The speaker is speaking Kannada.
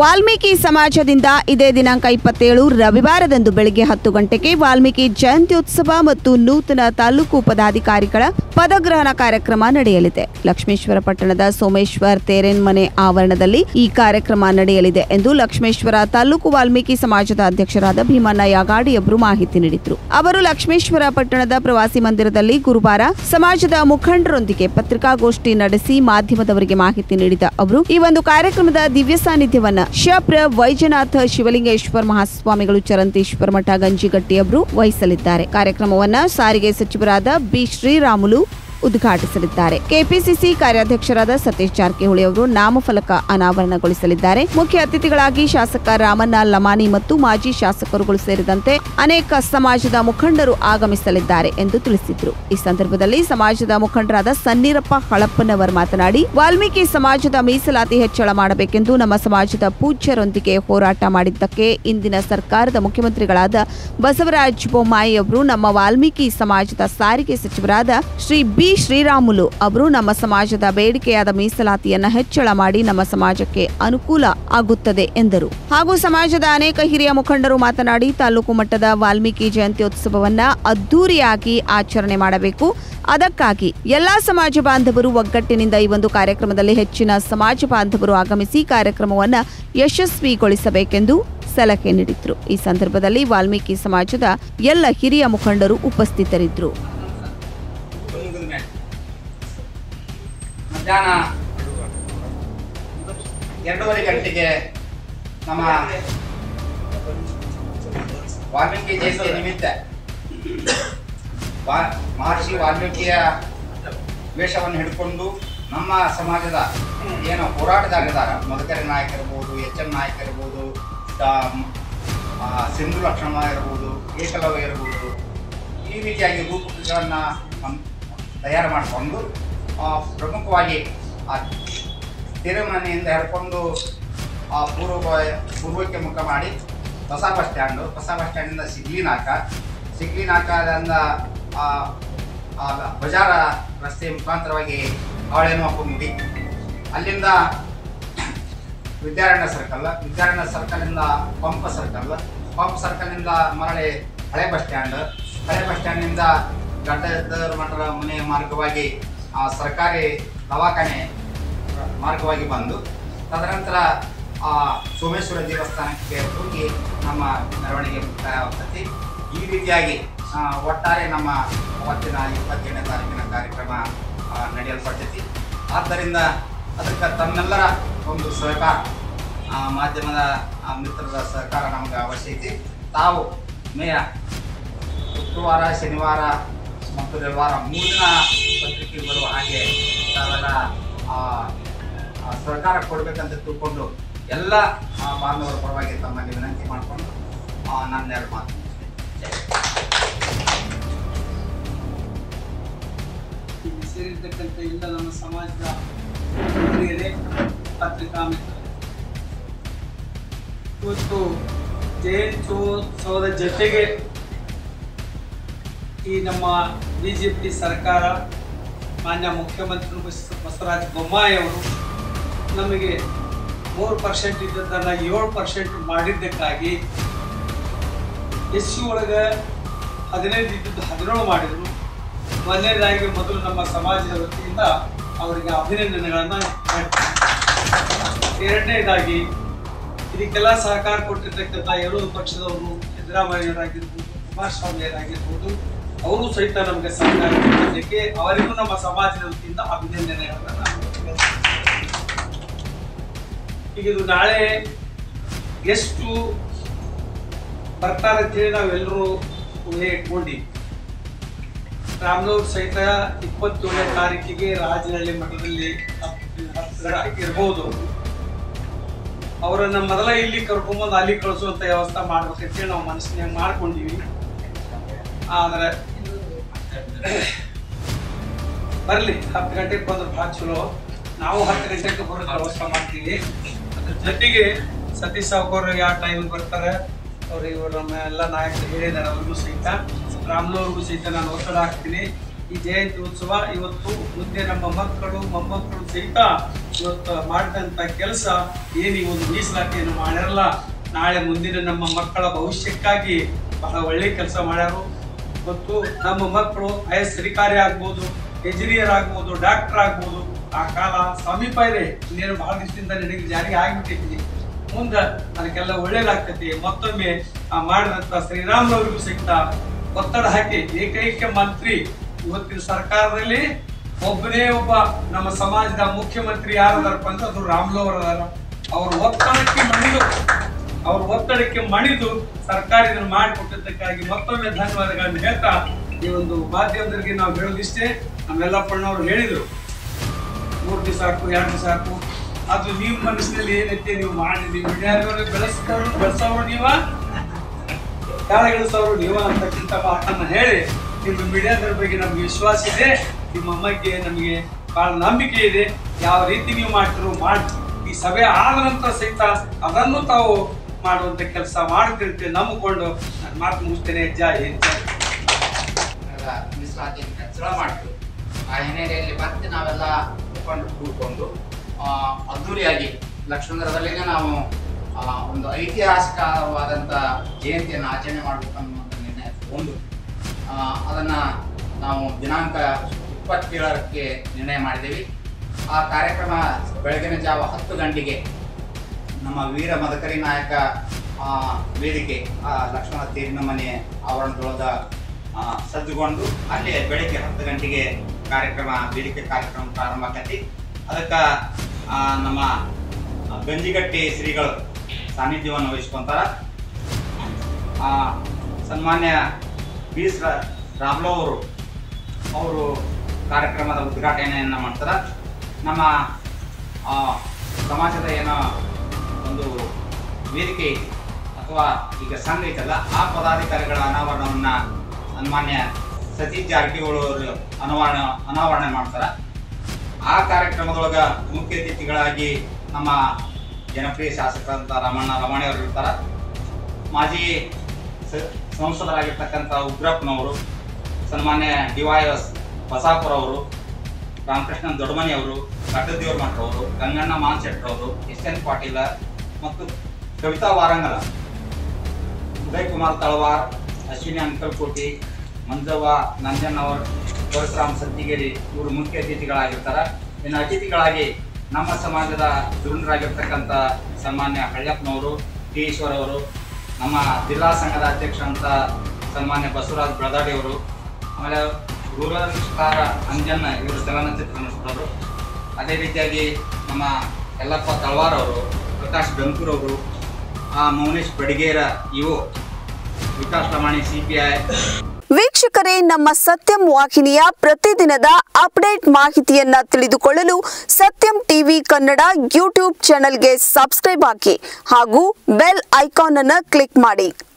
ವಾಲ್ಮೀಕಿ ಸಮಾಜದಿಂದ ಇದೇ ದಿನಾಂಕ ಇಪ್ಪತ್ತೇಳು ರವಿವಾರದಂದು ಬೆಳಗ್ಗೆ ಹತ್ತು ಗಂಟೆಗೆ ವಾಲ್ಮೀಕಿ ಜಯಂತ್ಯುತ್ಸವ ಮತ್ತು ನೂತನ ತಾಲೂಕು ಪದಾಧಿಕಾರಿಗಳ ಪದಗ್ರಹಣ ಕಾರ್ಯಕ್ರಮ ನಡೆಯಲಿದೆ ಲಕ್ಷ್ಮೇಶ್ವರ ಪಟ್ಟಣದ ಸೋಮೇಶ್ವರ್ ತೇರೇನ್ ಮನೆ ಆವರಣದಲ್ಲಿ ಈ ಕಾರ್ಯಕ್ರಮ ನಡೆಯಲಿದೆ ಎಂದು ಲಕ್ಷ್ಮೇಶ್ವರ ತಾಲೂಕು ವಾಲ್ಮೀಕಿ ಸಮಾಜದ ಅಧ್ಯಕ್ಷರಾದ ಭೀಮಣ್ಣ ಯಾಗಾಡಿಯವರು ಮಾಹಿತಿ ನೀಡಿದರು ಅವರು ಲಕ್ಷ್ಮೇಶ್ವರ ಪಟ್ಟಣದ ಪ್ರವಾಸಿ ಮಂದಿರದಲ್ಲಿ ಗುರುವಾರ ಸಮಾಜದ ಮುಖಂಡರೊಂದಿಗೆ ಪತ್ರಿಕಾಗೋಷ್ಠಿ ನಡೆಸಿ ಮಾಧ್ಯಮದವರಿಗೆ ಮಾಹಿತಿ ನೀಡಿದ ಅವರು ಈ ಒಂದು ಕಾರ್ಯಕ್ರಮದ ದಿವ್ಯ ಸಾನ್ನಿಧ್ಯವನ್ನ ಶಪ್ರ ವೈಜನಾಥ ಶಿವಲಿಂಗೇಶ್ವರ ಮಹಾಸ್ವಾಮಿಗಳು ಚರಂತೀಶ್ವರ ಮಠ ಗಂಜಿಗಟ್ಟಿಯವರು ವಹಿಸಲಿದ್ದಾರೆ ಕಾರ್ಯಕ್ರಮವನ್ನ ಸಾರಿಗೆ ಸಚಿವರಾದ ಬಿ ಶ್ರೀರಾಮುಲು ಉದ್ಘಾಟಿಸಲಿದ್ದಾರೆ ಕೆಪಿಸಿಸಿ ಕಾರ್ಯಾಧ್ಯಕ್ಷರಾದ ಸತೀಶ್ ಜಾರಕಿಹೊಳಿ ಅವರು ನಾಮಫಲಕ ಅನಾವರಣಗೊಳಿಸಲಿದ್ದಾರೆ ಮುಖ್ಯ ಅತಿಥಿಗಳಾಗಿ ಶಾಸಕ ರಾಮಣ್ಣ ಲಮಾನಿ ಮತ್ತು ಮಾಜಿ ಶಾಸಕರುಗಳು ಸೇರಿದಂತೆ ಅನೇಕ ಸಮಾಜದ ಮುಖಂಡರು ಆಗಮಿಸಲಿದ್ದಾರೆ ಎಂದು ತಿಳಿಸಿದ್ರು ಈ ಸಂದರ್ಭದಲ್ಲಿ ಸಮಾಜದ ಮುಖಂಡರಾದ ಸನ್ನೀರಪ್ಪ ಹಳಪ್ಪನವರ್ ಮಾತನಾಡಿ ವಾಲ್ಮೀಕಿ ಸಮಾಜದ ಮೀಸಲಾತಿ ಹೆಚ್ಚಳ ಮಾಡಬೇಕೆಂದು ನಮ್ಮ ಸಮಾಜದ ಪೂಜ್ಯರೊಂದಿಗೆ ಹೋರಾಟ ಮಾಡಿದ್ದಕ್ಕೆ ಇಂದಿನ ಸರ್ಕಾರದ ಮುಖ್ಯಮಂತ್ರಿಗಳಾದ ಬಸವರಾಜ ಬೊಮ್ಮಾಯಿ ಅವರು ನಮ್ಮ ವಾಲ್ಮೀಕಿ ಸಮಾಜದ ಸಾರಿಗೆ ಸಚಿವರಾದ ಶ್ರೀ ಬಿ ಶ್ರೀರಾಮುಲು ಅವರು ನಮ್ಮ ಸಮಾಜದ ಬೇಡಿಕೆಯಾದ ಮೀಸಲಾತಿಯನ್ನ ಹೆಚ್ಚಳ ಮಾಡಿ ನಮ್ಮ ಸಮಾಜಕ್ಕೆ ಅನುಕೂಲ ಆಗುತ್ತದೆ ಎಂದರು ಹಾಗೂ ಸಮಾಜದ ಅನೇಕ ಹಿರಿಯ ಮುಖಂಡರು ಮಾತನಾಡಿ ತಾಲೂಕು ಮಟ್ಟದ ವಾಲ್ಮೀಕಿ ಜಯಂತ್ಯೋತ್ಸವವನ್ನ ಅದ್ದೂರಿಯಾಗಿ ಆಚರಣೆ ಮಾಡಬೇಕು ಅದಕ್ಕಾಗಿ ಎಲ್ಲಾ ಸಮಾಜ ಬಾಂಧವರು ಒಗ್ಗಟ್ಟಿನಿಂದ ಈ ಒಂದು ಕಾರ್ಯಕ್ರಮದಲ್ಲಿ ಹೆಚ್ಚಿನ ಸಮಾಜ ಬಾಂಧವರು ಆಗಮಿಸಿ ಕಾರ್ಯಕ್ರಮವನ್ನ ಯಶಸ್ವಿಗೊಳಿಸಬೇಕೆಂದು ಸಲಹೆ ನೀಡಿದ್ರು ಈ ಸಂದರ್ಭದಲ್ಲಿ ವಾಲ್ಮೀಕಿ ಸಮಾಜದ ಎಲ್ಲ ಹಿರಿಯ ಮುಖಂಡರು ಉಪಸ್ಥಿತರಿದ್ದರು ಮಧ್ಯಾಹ್ನ ಎರಡೂವರೆ ಗಂಟೆಗೆ ನಮ್ಮ ವಾಲ್ಮೀಕಿ ಜಯಂತಿ ನಿಮಿತ್ತ ವಾ- ಮಹರ್ಷಿ ವಾಲ್ಮೀಕಿಯ ವೇಷವನ್ನು ಹಿಡ್ಕೊಂಡು ನಮ್ಮ ಸಮಾಜದ ಏನು ಹೋರಾಟಗಾರರಿದ್ದಾರೆ ಮಧುಕರಿ ನಾಯಕ ಇರ್ಬೋದು ಎಚ್ ಎಂ ನಾಯಕ ಇರ್ಬೋದು ದ- ಆ, ಸಿಂಧು ಲಕ್ಷ್ಮಣ ಇರ್ಬೋದು ಏಕಲವ್ಯ ಇರ್ಬೋದು ಈ ರೀತಿಯಾಗಿ ರೂಪಕಗಳನ್ನು ತಯಾರು ಮಾಡಿಕೊಂಡು ಆ, ಪ್ರಮುಖವಾಗಿ ಆ ತಿರುಮನೆಯಿಂದ ಹಿಡ್ಕೊಂಡು ಆ ಪೂರ್ವ ಪೂರ್ವಕ್ಕೆ ಮುಖ ಮಾಡಿ ಹೊಸ ಬಸ್ ಸ್ಟ್ಯಾಂಡು ಹೊಸ ಬಸ್ ಸ್ಟ್ಯಾಂಡಿಂದ ಸಿಗ್ಲಿ ನಾಕ ಸಿಗ್ಲಿ ನಾಕದಿಂದ ಆ, ಆ ಬಜಾರ ರಸ್ತೆ ಮುಖಾಂತರವಾಗಿ ಅವಳೇನು ಮುಡಿ ಅಲ್ಲಿಂದ ವಿದ್ಯಾರಣ್ಯ ಸರ್ಕಲ್ ವಿದ್ಯಾರಣ್ಯ ಸರ್ಕಲಿಂದ ಪಂಪ ಸರ್ಕಲ್ ಪಂಪ್ ಸರ್ಕಲ್ನಿಂದ ಮರಳಿ ಹಳೆ ಬಸ್ ಸ್ಟ್ಯಾಂಡ್ ಹಳೆ ಬಸ್ ಸ್ಟ್ಯಾಂಡ್ನಿಂದ ಗಡ್ಡದ ಮಠದ ಮನೆ ಮಾರ್ಗವಾಗಿ ಆ, ಸರ್ಕಾರಿ ದವಾಖಾನೆ ಮಾರ್ಗವಾಗಿ ಬಂದು ತದನಂತರ ಆ ಸೋಮೇಶ್ವರ ದೇವಸ್ಥಾನಕ್ಕೆ ಹೋಗಿ ನಮ್ಮ ಮೆರವಣಿಗೆ ಮುಕ್ತಾಯ ಆಗ್ತೈತಿ ಈ ರೀತಿಯಾಗಿ ಆ, ಒಟ್ಟಾರೆ ನಮ್ಮ ಅವತ್ತಿನ ಇಪ್ಪತ್ತೇಳನೇ ತಾರೀಕಿನ ಕಾರ್ಯಕ್ರಮ ಆ, ನಡೆಯಲ್ಪಡ್ತೈತಿ ಆದ್ದರಿಂದ ಅದಕ್ಕೆ ತಮ್ಮೆಲ್ಲರ ಒಂದು ಸಹಕಾರ ಆ, ಮಾಧ್ಯಮದ ಆ, ಮಿತ್ರರ ಸಹಕಾರ ನಮಗೆ ಅವಶ್ಯ ಐತಿ ತಾವು ಮೇಯ ಶುಕ್ರವಾರ ಶನಿವಾರ ಮತ್ತು ರವಿವಾರ ಮೂರಿನ ಪತ್ರಿಕೆ ಬರುವ ಹಾಗೆ ತಾವೆಲ್ಲ ಆ, ಆ, ಸಹಕಾರ ಕೊಡಬೇಕಂತ ತಿಳ್ಕೊಂಡು ಎಲ್ಲ ಆ, ಬಾಂಧವರ ಪರವಾಗಿ ತಮ್ಮಲ್ಲಿ ವಿನಂತಿ ಮಾಡಿಕೊಂಡು ನನ್ನ ಎರಡು ಮಾತು ಮುಗಿಸ್ತೇನೆ. ಇಲ್ಲಿ ಸೇರಿರ್ತಕ್ಕಂಥ ಎಲ್ಲ ನಮ್ಮ ಸಮಾಜದ ಹಿರಿಯರೇ ಪತ್ರಿಕಾ ಮಿತ್ರರೇ ಇವತ್ತು ಜಯಂತ್ಯೋತ್ಸವದ ಜೊತೆಗೆ ಈ ನಮ್ಮ ಬಿ ಜೆ ಪಿ ಸರ್ಕಾರ ಮಾನ್ಯ ಮುಖ್ಯಮಂತ್ರಿ ಬಸ- ಬಸವರಾಜ ಬೊಮ್ಮಾಯಿ ಅವರು ನಮಗೆ ಮೂರು ಪರ್ಸೆಂಟ್ ಇದ್ದದ್ದನ್ನು ಏಳು ಪರ್ಸೆಂಟ್ ಮಾಡಿದ್ದಕ್ಕಾಗಿ ಎಸ್ ಸಿ ಒಳಗೆ ಹದಿನೈದು ಇದ್ದದ್ದು ಹದಿನೇಳು ಮಾಡಿದರು ಮೊದಲನೇದಾಗಿ ಮೊದಲು ನಮ್ಮ ಸಮಾಜದ ವತಿಯಿಂದ ಅವರಿಗೆ ಅಭಿನಂದನೆಗಳನ್ನು ಹೇಳ್ತೀನಿ ಎರಡನೇದಾಗಿ ಇದಕ್ಕೆಲ್ಲ ಸಹಕಾರ ಕೊಟ್ಟಿರ್ತಕ್ಕಂಥ ಎರಡೂ ಪಕ್ಷದವರು ಸಿದ್ದರಾಮಯ್ಯರಾಗಿರ್ಬೋದು ಕುಮಾರಸ್ವಾಮಿಯರಾಗಿರ್ಬೋದು ಅವರು ಸಹಿತ ನಮಗೆ ಸಹಕಾರ ಕೊಟ್ಟಿದ್ದಕ್ಕೆ ಅವರಿಗೂ ನಮ್ಮ ಸಮಾಜದ ವತಿಯಿಂದ ಅಭಿನಂದನೆಗಳನ್ನು ನಾನು ಹೇಳ್ತೀನಿ. ಈಗ ಇದು ನಾಳೆ ಎಷ್ಟು ಬರ್ತಾರೆ ಅಂತೇಳಿ ನಾವೆಲ್ಲರೂ ಊಹೆ ಇಟ್ಕೊಂಡಿವಿ ರಾಮನವ್ರ ಸಹಿತ ಇಪ್ಪತ್ತೇಳನೇ ತಾರೀಕಿಗೆ ರಾಜನಹಳ್ಳಿ ಮಠದಲ್ಲಿ ಹತ್ತಿರ ಇರ್ಬೋದು ಅವರನ್ನ ಮೊದಲ ಇಲ್ಲಿ ಕರ್ಕೊಂಬಂದು ಅಲ್ಲಿ ಕಳಿಸುವಂತ ವ್ಯವಸ್ಥೆ ಮಾಡ್ಬೇಕಂತೇಳಿ ನಾವು ಮನಸ್ಸಿನಾಗ ಮಾಡ್ಕೊಂಡಿವಿ ಆದ್ರೆ ಬರ್ಲಿ ಹತ್ತು ಗಂಟೆಗೆ ಬಂದ್ರೆ ಭಾಳ ಚಲೋ ನಾವು ಹತ್ತು ಗಂಟೆಗೆ ಬರೋ ವ್ಯವಸ್ಥೆ ಮಾಡ್ತೀವಿ ಅದ್ರ ಜೊತೆಗೆ ಸತೀಶ್ ಸಾವ್ಕರ್ ಯಾವ ಟೈಮಿಗೆ ಬರ್ತಾರೆ ಅವ್ರು ಇವರು ನಮ್ಮ ಎಲ್ಲ ನಾಯಕರು ಹೇಳಿದ್ದಾರೆ ಅವ್ರಿಗೂ ಸಹಿತ ರಾಮ್ಲವ್ರಿಗೂ ಸಹಿತ ನಾನು ಒತ್ತಡ ಹಾಕ್ತೀನಿ ಈ ಜಯಂತಿ ಉತ್ಸವ ಇವತ್ತು ಮುಂದೆ ನಮ್ಮ ಮಕ್ಕಳು ಮೊಮ್ಮಕ್ಕಳು ಸಹಿತ ಇವತ್ತು ಮಾಡಿದಂಥ ಕೆಲಸ ಏನು ಈ ಒಂದು ಮೀಸಲಾತಿಯನ್ನು ಮಾಡ್ಯಾರಲ್ಲ ನಾಳೆ ಮುಂದಿನ ನಮ್ಮ ಮಕ್ಕಳ ಭವಿಷ್ಯಕ್ಕಾಗಿ ಬಹಳ ಒಳ್ಳೆ ಕೆಲಸ ಮಾಡ್ಯಾರು ಮತ್ತು ನಮ್ಮ ಮಕ್ಕಳು ಐ ಎಸ್ ಅಧಿಕಾರಿ ಆಗ್ಬೋದು ಎಂಜಿನಿಯರ್ ಆಗ್ಬೋದು ಡಾಕ್ಟರ್ ಆಗ್ಬೋದು ಆ ಕಾಲ ಸಮೀಪ ಇದೆ ಇನ್ನೇನು ಬಹಳ ದಿವಸದಿಂದ ನನಗೆ ಜಾರಿಗೆ ಆಗಿಬಿಟ್ಟಿದ್ದೀನಿ ಮುಂದೆ ಅದಕ್ಕೆಲ್ಲ ಒಳ್ಳೇದಾಗ್ತೈತಿ ಮತ್ತೊಮ್ಮೆ ಆ ಮಾಡಿದಂಥ ಶ್ರೀರಾಮ್ರವರಿಗೂ ಸಹಿತ ಒತ್ತಡ ಹಾಕಿ ಏಕೈಕ ಮಂತ್ರಿ ಇವತ್ತಿನ ಸರ್ಕಾರದಲ್ಲಿ ಒಬ್ಬನೇ ಒಬ್ಬ ನಮ್ಮ ಸಮಾಜದ ಮುಖ್ಯಮಂತ್ರಿ ಯಾರದಾರಪ್ಪ ಅಂದ್ರೆ ಅದು ರಾಮ್ಲೋರ್ ಅದಾರ ಅವ್ರ ಒತ್ತಡಕ್ಕೆ ಮಣಿದು ಅವ್ರ ಒತ್ತಡಕ್ಕೆ ಮಣಿದು ಸರ್ಕಾರ ಇದನ್ನು ಮಾಡಿಕೊಟ್ಟಿದ್ದಕ್ಕಾಗಿ ಮತ್ತೊಮ್ಮೆ ಧನ್ಯವಾದಗಳನ್ನು ಹೇಳ್ತಾ ಈ ಒಂದು ಮಾಧ್ಯಮದವರಿಗೆ ನಾವು ಹೇಳೋದಿಷ್ಟೇ ನಮ್ಮೆಲ್ಲಪ್ಪಣ್ಣವ್ರು ಹೇಳಿದ್ರು ಮೂರು ದಿವಸ ಸಾಕು ಎರಡು ದಿವಸ ಸಾಕು ಅದು ನೀವು ಮನಸ್ಸಿನಲ್ಲಿ ಏನೈತೆ ನೀವು ಮಾಡಿ ನೀವು ಮೀಡಿಯಾದವರು ಬೆಳೆಸಿದವರು ಬೆಳೆಸೋರು ನೀವ ಕೆಳಗಿಳಿಸೋರು ನೀವ ಅಂತಕ್ಕಂಥ ಮಾತನ್ನ ಹೇಳಿ ನಿಮ್ಮ ಮೀಡಿಯಾದವ್ರ ಬಗ್ಗೆ ನಮ್ಗೆ ವಿಶ್ವಾಸ ಇದೆ ನಿಮ್ಮ ಬಗ್ಗೆ ನಮಗೆ ಬಹಳ ನಂಬಿಕೆ ಇದೆ ಯಾವ ರೀತಿ ನೀವು ಮಾಡ್ತಿರೋ ಮಾಡಿ ಈ ಸಭೆ ಆದ ನಂತರ ಸಹಿತ ಅದನ್ನು ತಾವು ಮಾಡುವಂತ ಕೆಲಸ ಮಾಡ್ತಿರ್ತೇವೆ ನಂಬಿಕೊಂಡು ನಾನು ಮಾತು ಮುಗಿಸ್ತೇನೆ ಜೈ ಹಿಂದ್ ಜೈ ಕನ್ನಡ ಮೀಸಲಾತಿಯನ್ನು ಹೆಚ್ಚಳ ಮಾಡಿದ್ರು ಆ ಹಿನ್ನೆಲೆಯಲ್ಲಿ ಮತ್ತೆ ನಾವೆಲ್ಲ ಮುಖಂಡರು ಕೂತ್ಕೊಂಡು ಆ, ಅದ್ದೂರಿಯಾಗಿ ಲಕ್ಷ್ಮೀನಗರದಲ್ಲಿನೇ ನಾವು ಆ, ಒಂದು ಐತಿಹಾಸಿಕವಾದಂಥ ಜಯಂತಿಯನ್ನು ಆಚರಣೆ ಮಾಡಬೇಕು ಅನ್ನುವಂಥ ನಿರ್ಣಯ ತಗೊಂಡು ಆ, ಅದನ್ನ ನಾವು ದಿನಾಂಕ ಇಪ್ಪತ್ತೇಳಕ್ಕೆ ನಿರ್ಣಯ ಮಾಡಿದ್ದೀವಿ ಆ ಕಾರ್ಯಕ್ರಮ ಬೆಳಗಿನ ಜಾವ ಹತ್ತು ಗಂಟೆಗೆ ನಮ್ಮ ವೀರ ಮದಕರಿ ನಾಯಕ ಆ, ವೇದಿಕೆ ಆ, ಲಕ್ಷ್ಮಣ ತೀರಿನ ಮನೆ ಆವರಣದೊಳಗ ಆ, ಸಜ್ಜುಗೊಂಡು ಅಲ್ಲಿ ಬೆಳಿಗ್ಗೆ ಹತ್ತು ಗಂಟೆಗೆ ಕಾರ್ಯಕ್ರಮ ವೇದಿಕೆ ಕಾರ್ಯಕ್ರಮ ಪ್ರಾರಂಭ ಆಕತಿ ಅದಕ್ಕೆ ನಮ್ಮ ಗಂಜಿಗಟ್ಟಿ ಶ್ರೀಗಳು ಸಾನ್ನಿಧ್ಯವನ್ನು ವಹಿಸ್ಕೊಂತಾರ ಆ, ಸನ್ಮಾನ್ಯ ಬಿ ಎಸ್ ರಾಮ್ಲೋ ಅವರು ಅವರು ಕಾರ್ಯಕ್ರಮದ ಉದ್ಘಾಟನೆಯನ್ನು ಮಾಡ್ತಾರೆ ನಮ್ಮ ಆ, ಸಮಾಜದ ಏನೋ ಒಂದು ವೇದಿಕೆ ಐತಿ ಅಥವಾ ಈಗ ಸಂಘ ಐತಲ್ಲ ಆ ಪದಾಧಿಕಾರಿಗಳ ಅನಾವರಣವನ್ನು ಸನ್ಮಾನ್ಯ ಸತೀಶ್ ಜಾರಕಿಹೊಳಿ ಅವರು ಅನಾವರಣ ಅನಾವರಣೆ ಮಾಡ್ತಾರೆ ಆ ಕಾರ್ಯಕ್ರಮದೊಳಗ ಮುಖ್ಯ ಅತಿಥಿಗಳಾಗಿ ನಮ್ಮ ಜನಪ್ರಿಯ ಶಾಸಕರಂತ ರಮಣ್ಣ ರಮಣಿ ಅವರು ಇರ್ತಾರೆ ಮಾಜಿ ಸ- ಸಂಸದರಾಗಿರ್ತಕ್ಕಂಥ ಉಗ್ರಪ್ಪನವರು ಸನ್ಮಾನ್ಯ ಡಿ ವೈ ಎಸ್ ಬಸಾಪುರ ಅವರು ರಾಮಕೃಷ್ಣ ದೊಡ್ಡಮನಿ ಅವರು ಕಟ್ಟದೇವ್ರ ಮಠ ಅವರು ಗಂಗಣ್ಣ ಮಾನ್ಶೆಟ್ರ್ ಅವರು ಎಸ್ ಎನ್ ಪಾಟೀಲ ಮತ್ತು ಕವಿತಾ ವಾರಂಗಲ ಉದಯ್ ಕುಮಾರ್ ತಳವಾರ್ ಅಶ್ವಿನಿ ಅಂಕಲ್ಕೋಟಿ ಮಂಜವ್ವ ನಂಜನ್ನವರ್ ಪರಶುರಾಮ್ ಸತ್ತಿಗೇರಿ ಇವರು ಮುಖ್ಯ ಅತಿಥಿಗಳಾಗಿರ್ತಾರೆ ಇನ್ನು ಅತಿಥಿಗಳಾಗಿ ನಮ್ಮ ಸಮಾಜದ ಧುರೀಣರಾಗಿರ್ತಕ್ಕಂಥ ಸನ್ಮಾನ್ಯ ಹಳ್ಯಪ್ಪನವರು ಟಿ ಈಶ್ವರ್ ಅವರು ನಮ್ಮ ಜಿಲ್ಲಾ ಸಂಘದ ಅಧ್ಯಕ್ಷ ಅಂತ ಸನ್ಮಾನ್ಯ ಬಸವರಾಜ್ ಬ್ರದಾಡಿ ಅವರು ಆಮೇಲೆ ರೂರಲ್ ಸ್ಟಾರ್ ಅಂಜನ್ ಇವರು ಚಲನಚಿತ್ರ ನಟಿಸಿದವರು ಅದೇ ರೀತಿಯಾಗಿ ನಮ್ಮ ಯಲ್ಲಪ್ಪ ತಳವಾರ್ ಅವರು ಪ್ರಕಾಶ್ ಗಂಕೂರ್ ಅವರು ಆ ಮೌನೇಶ್ ಬಡಿಗೇರ ಇವು Vikas Lamani C P I ವೀಕ್ಷಕರೇ ನಮ್ಮ ಸತ್ಯಂ ವಾಹಿನಿಯ ಪ್ರತಿದಿನದ ಅಪ್ಡೇಟ್ ಮಾಹಿತಿಯನ್ನ ತಿಳಿದುಕೊಳ್ಳಲು ಸತ್ಯಂ ಟಿವಿ ಕನ್ನಡ ಯೂಟ್ಯೂಬ್ ಚಾನೆಲ್ಗೆ ಸಬ್ಸ್ಕ್ರೈಬ್ ಹಾಕಿ ಹಾಗೂ ಬೆಲ್ ಐಕಾನ್ ಅನ್ನು ಕ್ಲಿಕ್ ಮಾಡಿ